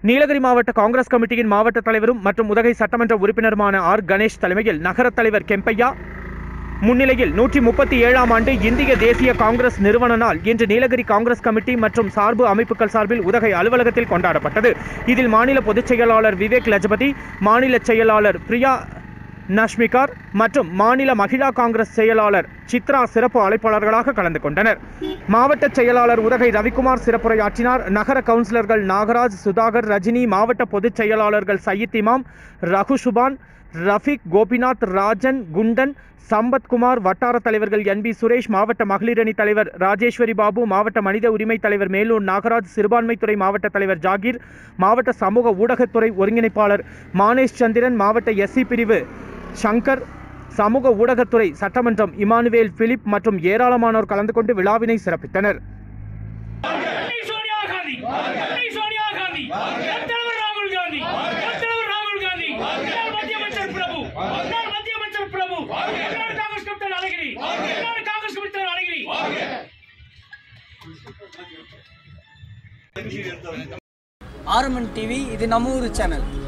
நீலகிரி மாவட்ட காங்கிரஸ் கமிட்டியின் மாவட்ட தலைவரும் மற்றும் உதகை சட்டமன்ற உறுப்பினருமான ஆர் கணேஷ் தலைமையில் நகர தலைவர் கெம்பையா முன்னிலையில் நூற்றி முப்பத்தி ஏழாம் ஆண்டு இந்திய தேசிய காங்கிரஸ் நிறுவன நாள் இன்று நீலகிரி காங்கிரஸ் கமிட்டி மற்றும் சார்பு அமைப்புகள் சார்பில் உதகை அலுவலகத்தில் கொண்டாடப்பட்டது இதில் மாநில பொதுச் செயலாளர் விவேக் லஜபதி மாநில செயலாளர் பிரியா நஷ்மிகார் மற்றும் மாநில மகிழா காங்கிரஸ் செயலாளர் சித்ரா சிறப்பு அழைப்பாளர்களாக கலந்து கொண்டனர் மாவட்ட செயலாளர் உதகை ரவிக்குமார் சிறப்புரையாற்றினார் நகர கவுன்சிலர்கள் நாகராஜ் சுதாகர் ரஜினி மாவட்ட பொதுச் செயலாளர்கள் சயீத் இமாம் ரகு சுபான் ரஃபீக் கோபிநாத் ராஜன் குண்டன் சம்பத்குமார் வட்டார தலைவர்கள் என் பி சுரேஷ் மாவட்ட மகளிர் அணி தலைவர் ராஜேஸ்வரி பாபு மாவட்ட மனித உரிமை தலைவர் மேலூர் நாகராஜ் சிறுபான்மைத்துறை மாவட்ட தலைவர் ஜாகீர் மாவட்ட சமூக ஊடகத்துறை ஒருங்கிணைப்பாளர் மானேஷ் சந்திரன் மாவட்ட எஸ்சி பிரிவு சங்கர் சமூக ஊடகத்துறை சட்டமன்றம் இமானுவேல் பிலிப் மற்றும் ஏராளமானோர் கலந்து கொண்டு விழாவினை சிறப்பித்தனர் அன்னை சோனியா காந்தி அன்னை சோனியா காந்தி தலைவர் ராகுல் காந்தி தலைவர் ராகுல் காந்தி முன்னாள் மத்திய அமைச்சர் பிரபு முன்னாள் மத்திய அமைச்சர் பிரபு முன்னாள் காங்கிரஸ் கமிட்டர் அழகிரி முன்னாள் காங்கிரஸ் கமிட்டர் அழகிரி ஆர்எம்என் டிவி இது நம்ம ஊர் சேனல்